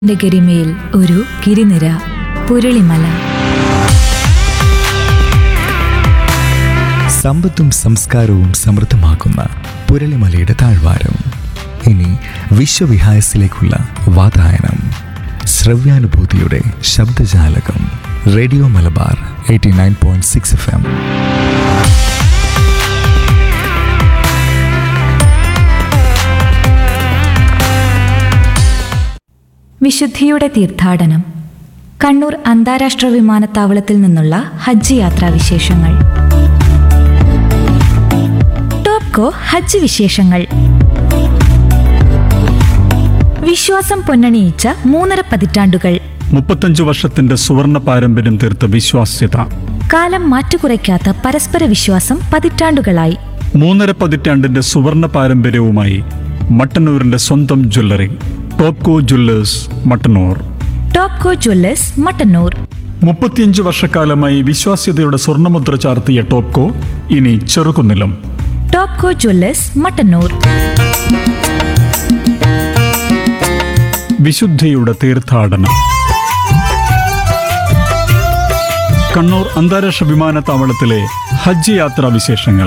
ന്റെ ഗരിമയിൽ ഒരു ഗിരിനിര പുരളിമല സമ്പത്തും സംസ്കാരവും സമൃദ്ധമാക്കുന്ന പുരളിമലയുടെ താഴ്വാരം ഇനി വിശ്വവിഹായസിലേക്കുള്ള വാതായനം ശ്രവ്യാനുഭൂതിയുടെ ശബ്ദജാലകം radio Malabar eighty nine point six F M വിശുദ്ധിയുടെ തീർത്ഥാടനം കണ്ണൂർ അന്താരാഷ്ട്ര വിമാനത്താവളത്തിൽ നിന്നുള്ള ഹജ്ജ് യാത്രാ വിശേഷങ്ങൾ ടോപ്കോ ഹജ്ജ് വിശേഷങ്ങൾ വിശ്വാസം പൊന്നണിയിച്ച മൂന്നര പതിറ്റാണ്ടുകൾ മുപ്പത്തഞ്ചു വർഷത്തിന്റെ സുവർണ പാരമ്പര്യം തീർത്ത വിശ്വാസ്യത കാലം മാറ്റുകുറയ്ക്കാത്ത പരസ്പര വിശ്വാസം പതിറ്റാണ്ടുകളായി മൂന്നര പതിറ്റാണ്ടിന്റെ സുവർണ പാരമ്പര്യവുമായി മട്ടന്നൂരിന്റെ സ്വന്തം jewellery Topco jewellers Mattannur Topco jewellers Mattannur മുപ്പത്തിയഞ്ച് വർഷക്കാലമായി വിശ്വാസ്യതയുടെ സ്വർണ്ണമുദ്ര ചാർത്തിയ ടോപ്കോ ഇനി ചെറുകുന്നിലും ടോപ്കോ ജ്വല്ലേഴ്സ് മട്ടന്നൂർ വിശുദ്ധിയുടെ തീർത്ഥാടനം കണ്ണൂർ അന്താരാഷ്ട്ര വിമാനത്താവളത്തിലെ ഹജ്ജ് യാത്രാ വിശേഷങ്ങൾ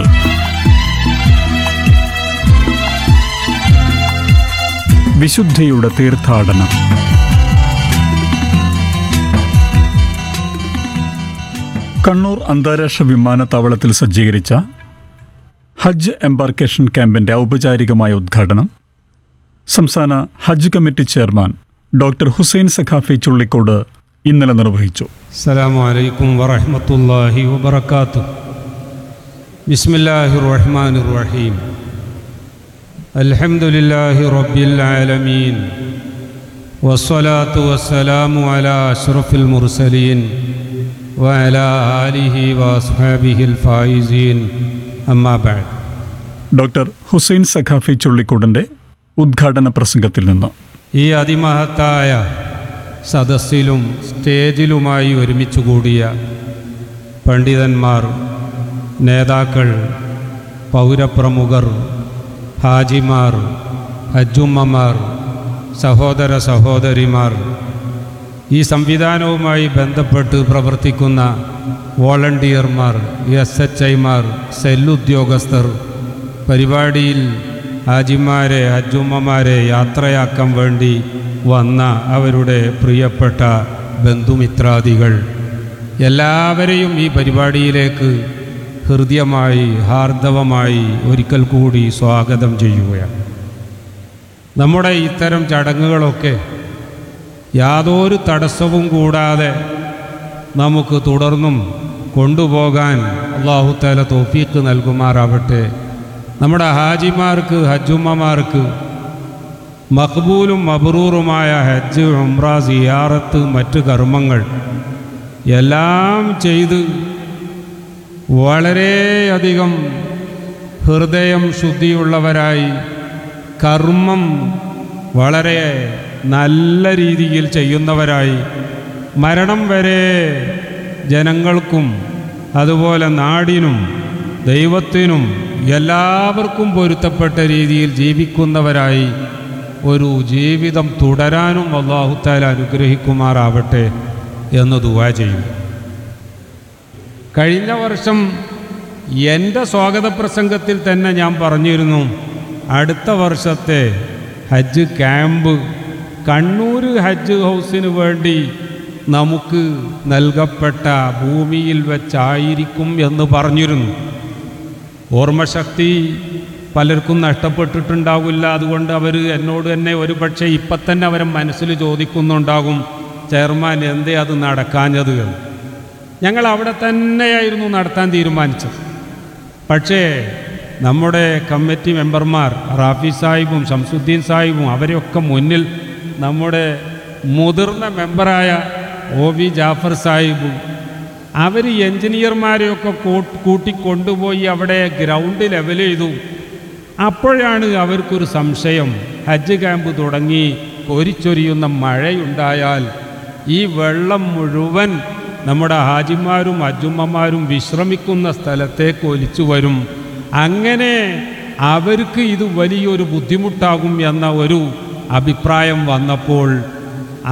വിശുദ്ധിയുടെ തീർത്ഥാടനം കണ്ണൂർ അന്താരാഷ്ട്ര വിമാനത്താവളത്തിൽ സജ്ജീകരിച്ച ഹജ്ജ് എംബാർക്കേഷൻ ക്യാമ്പിന്റെ ഔപചാരികമായ ഉദ്ഘാടനം സംസ്ഥാന ഹജ്ജ് committee chairman doctor Hussain Saqafi Chullikode ഇന്നലെ നിർവഹിച്ചു السلام عليكم ورحمة الله وبركاته بسم الله الرحمن الرحيم الحمد لله رب العالمين والصلاة والسلام على أشرف المرسلين وعلى آله وأصحابه الفائزين أما بعد ഡോക്ടർ ഹുസൈൻ സഖാഫി ചുള്ളിക്കോടിന്റെ ഉദ്ഘാടന പ്രസംഗത്തിൽ നിന്ന് ഈ അതിമഹത്തായ സദസ്സിലും സ്റ്റേജിലുമായി ഒരുമിച്ച് കൂടിയ പണ്ഡിതന്മാർ നേതാക്കൾ പൗരപ്രമുഖർ ഹാജിമാർ ഹജ്ജുമ്മമാർ സഹോദര സഹോദരിമാർ ഈ സംവിധാനവുമായി ബന്ധപ്പെട്ട് പ്രവർത്തിക്കുന്ന വോളണ്ടിയർമാർ എസ് എച്ച് ഐമാർ സെല്ലുദ്യോഗസ്ഥർ പരിപാടിയിൽ ഹാജിമാരെ ഹജ്ജുമ്മമാരെ യാത്രയാക്കാൻ വേണ്ടി വന്ന അവരുടെ പ്രിയപ്പെട്ട ബന്ധുമിത്രാദികൾ എല്ലാവരെയും ഈ പരിപാടിയിലേക്ക് ഹൃദ്യമായി ഹാർദവമായി ഒരിക്കൽ കൂടി സ്വാഗതം ചെയ്യുകയാണ് നമ്മുടെ ഇത്തരം ചടങ്ങുകളൊക്കെ യാതൊരു തടസ്സവും കൂടാതെ നമുക്ക് തുടർന്നും കൊണ്ടുപോകാൻ അള്ളാഹുത്താല തോഫീക്ക് നൽകുമാറാവട്ടെ നമ്മുടെ ഹാജിമാർക്ക് ഹജ്ജുമ്മമാർക്ക് മഖബൂലും മബ്രൂറുമായ ഹജ്ജ് ഉംറ സിയാറത്ത് മറ്റ് കർമ്മങ്ങൾ എല്ലാം ചെയ്ത് വളരെയധികം ഹൃദയം ശുദ്ധിയുള്ളവരായി കർമ്മം വളരെ നല്ല രീതിയിൽ ചെയ്യുന്നവരായി മരണം വരെ ജനങ്ങൾക്കും അതുപോലെ നാടിനും ദൈവത്തിനും എല്ലാവർക്കും പൊരുത്തപ്പെട്ട രീതിയിൽ ജീവിക്കുന്നവരായി ഒരു ജീവിതം തുടരാനും അള്ളാഹുത്താല അനുഗ്രഹിക്കുമാറാവട്ടെ എന്ന് ദുവാ ചെയ്യും കഴിഞ്ഞ വർഷം എൻ്റെ സ്വാഗത പ്രസംഗത്തിൽ തന്നെ ഞാൻ പറഞ്ഞിരുന്നു അടുത്ത വർഷത്തെ ഹജ്ജ് ക്യാമ്പ് കണ്ണൂർ ഹജ്ജ് ഹൗസിന് വേണ്ടി നമുക്ക് നൽകപ്പെട്ട ഭൂമിയിൽ വെച്ചായിരിക്കും എന്ന് പറഞ്ഞിരുന്നു ഓർമ്മശക്തി പലർക്കും നഷ്ടപ്പെട്ടിട്ടുണ്ടാവില്ല അതുകൊണ്ട് അവർ എന്നോട് തന്നെ ഒരു പക്ഷേ ഇപ്പം തന്നെ അവരെ മനസ്സിൽ ചോദിക്കുന്നുണ്ടാകും ചെയർമാൻ എന്തേ അത് നടക്കാഞ്ഞത് എന്ന് ഞങ്ങൾ അവിടെ തന്നെയായിരുന്നു നടത്താൻ തീരുമാനിച്ചത് പക്ഷേ നമ്മുടെ കമ്മിറ്റി മെമ്പർമാർ റാഫി സാഹിബും ഷംസുദ്ദീൻ സാഹിബും അവരെയൊക്കെ മുന്നിൽ നമ്മുടെ മുതിർന്ന മെമ്പറായ ഒ വി ജാഫർ സാഹിബും അവർ എൻജിനീയർമാരെയൊക്കെ കൂ- കൂട്ടിക്കൊണ്ടുപോയി അവിടെ ഗ്രൗണ്ട് ലെവൽ ചെയ്തു അപ്പോഴാണ് അവർക്കൊരു സംശയം ഹജ്ജ് ക്യാമ്പ് തുടങ്ങി കോരിച്ചൊരിയുന്ന മഴയുണ്ടായാൽ ഈ വെള്ളം മുഴുവൻ നമ്മുടെ ഹാജിമാരും അജുമ്മമാരും വിശ്രമിക്കുന്ന സ്ഥലത്തേക്ക് ഒലിച്ചു വരും അങ്ങനെ അവർക്ക് ഇത് വലിയൊരു ബുദ്ധിമുട്ടാകും എന്ന ഒരു അഭിപ്രായം വന്നപ്പോൾ